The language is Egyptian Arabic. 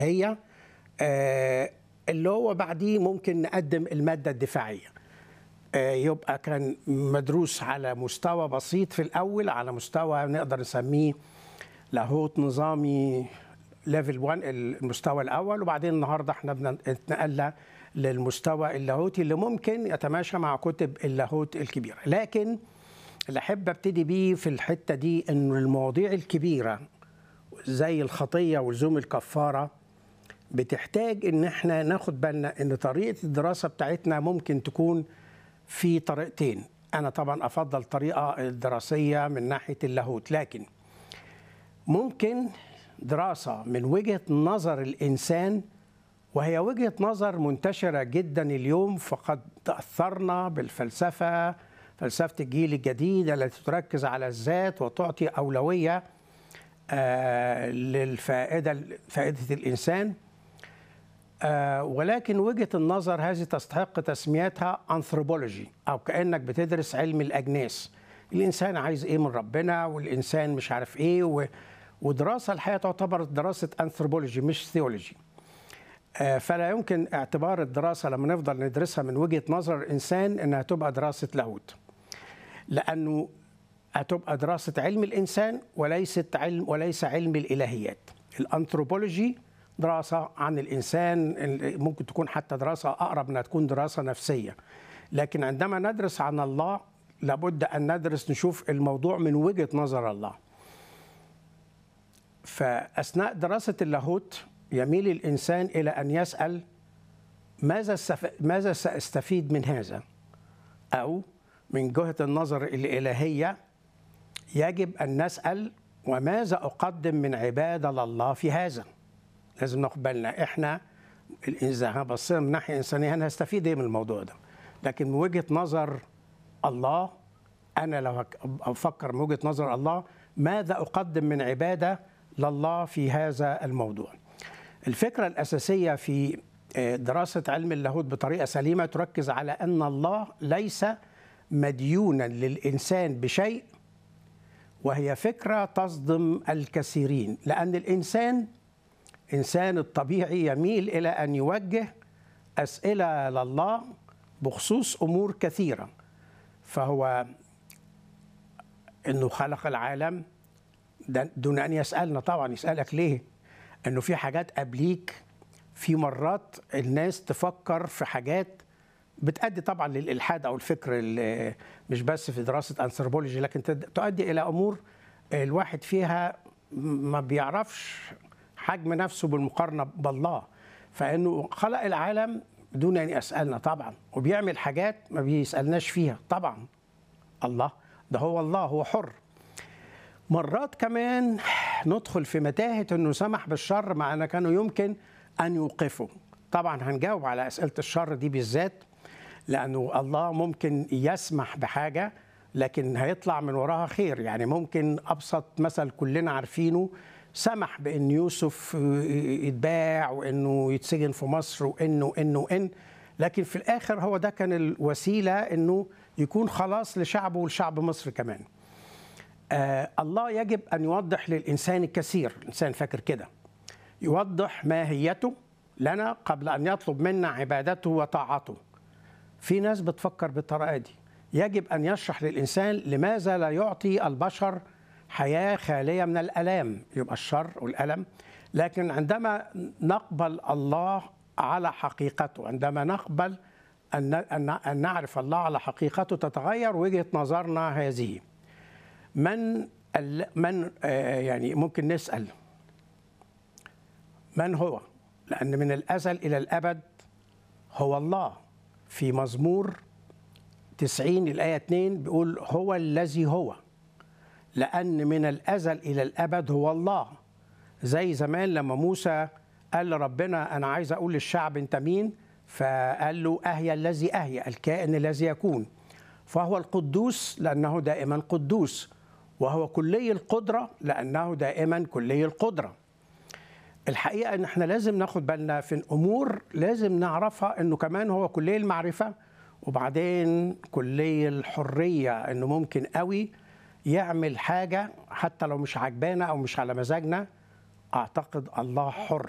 هي آه، اللي هو بعديه ممكن نقدم المادة الدفاعية آه، يبقى كان مدروس على مستوى بسيط في الأول على مستوى نقدر نسميه لاهوت نظامي ليفل 1 المستوى الأول وبعدين النهاردة احنا بنتنقل للمستوى اللاهوتي اللي ممكن يتماشى مع كتب اللاهوت الكبيرة لكن اللي أحب أبتدي بيه في الحتة دي إنه المواضيع الكبيرة زي الخطية ولزوم الكفارة بتحتاج ان احنا ناخد بالنا ان طريقه الدراسه بتاعتنا ممكن تكون في طريقتين انا طبعا افضل طريقه دراسيه من ناحيه اللاهوت لكن ممكن دراسه من وجهه نظر الانسان وهي وجهه نظر منتشره جدا اليوم فقد تاثرنا بالفلسفه فلسفه الجيل الجديد التي تركز على الذات وتعطي اولويه آه للفائده فائده الانسان آه ولكن وجهه النظر هذه تستحق تسميتها انثروبولوجي او كانك بتدرس علم الاجناس الانسان عايز ايه من ربنا والانسان مش عارف ايه و... ودراسه الحقيقه تعتبر دراسه انثروبولوجي مش ثيولوجي آه فلا يمكن اعتبار الدراسه لما نفضل ندرسها من وجهه نظر الانسان انها تبقى دراسه لاهوت لانه هتبقى دراسه علم الانسان وليست علم وليس علم الالهيات الانثروبولوجي دراسة عن الإنسان ممكن تكون حتى دراسة أقرب أنها تكون دراسة نفسية لكن عندما ندرس عن الله لابد أن ندرس نشوف الموضوع من وجهة نظر الله فأثناء دراسة اللاهوت يميل الإنسان إلى أن يسأل ماذا ماذا سأستفيد من هذا أو من جهة النظر الإلهية يجب أن نسأل وماذا أقدم من عبادة لله في هذا لازم ناخد بالنا احنا اذا بصينا من ناحيه انسانيه انا هستفيد ايه من الموضوع ده لكن من وجهه نظر الله انا لو افكر من وجهه نظر الله ماذا اقدم من عباده لله في هذا الموضوع الفكره الاساسيه في دراسه علم اللاهوت بطريقه سليمه تركز على ان الله ليس مديونا للانسان بشيء وهي فكره تصدم الكثيرين لان الانسان الانسان الطبيعي يميل الى ان يوجه اسئله لله بخصوص امور كثيره فهو انه خلق العالم دون ان يسالنا طبعا يسالك ليه انه في حاجات قبليك في مرات الناس تفكر في حاجات بتؤدي طبعا للالحاد او الفكر اللي مش بس في دراسه انثروبولوجي لكن تؤدي الى امور الواحد فيها ما بيعرفش حجم نفسه بالمقارنة بالله فإنه خلق العالم دون أن يسألنا طبعا وبيعمل حاجات ما بيسألناش فيها طبعا الله ده هو الله هو حر مرات كمان ندخل في متاهة أنه سمح بالشر مع أن كانوا يمكن أن يوقفوا طبعا هنجاوب على أسئلة الشر دي بالذات لأنه الله ممكن يسمح بحاجة لكن هيطلع من وراها خير يعني ممكن أبسط مثل كلنا عارفينه سمح بان يوسف يتباع وانه يتسجن في مصر وانه وانه وان لكن في الاخر هو ده كان الوسيله انه يكون خلاص لشعبه ولشعب مصر كمان. آه الله يجب ان يوضح للانسان الكثير، الانسان فاكر كده. يوضح ماهيته لنا قبل ان يطلب منا عبادته وطاعته. في ناس بتفكر بالطريقه دي. يجب ان يشرح للانسان لماذا لا يعطي البشر حياة خالية من الألام يبقى الشر والألم لكن عندما نقبل الله على حقيقته عندما نقبل أن نعرف الله على حقيقته تتغير وجهة نظرنا هذه من من يعني ممكن نسأل من هو لأن من الأزل إلى الأبد هو الله في مزمور 90 الآية 2 بيقول هو الذي هو لأن من الأزل إلى الأبد هو الله زي زمان لما موسى قال لربنا أنا عايز أقول للشعب أنت مين فقال له أهيا الذي أهيا الكائن الذي يكون فهو القدوس لأنه دائما قدوس وهو كلي القدرة لأنه دائما كلي القدرة الحقيقة أن احنا لازم ناخد بالنا في الأمور لازم نعرفها أنه كمان هو كلي المعرفة وبعدين كلي الحرية أنه ممكن قوي يعمل حاجة حتى لو مش عجبانا أو مش على مزاجنا أعتقد الله حر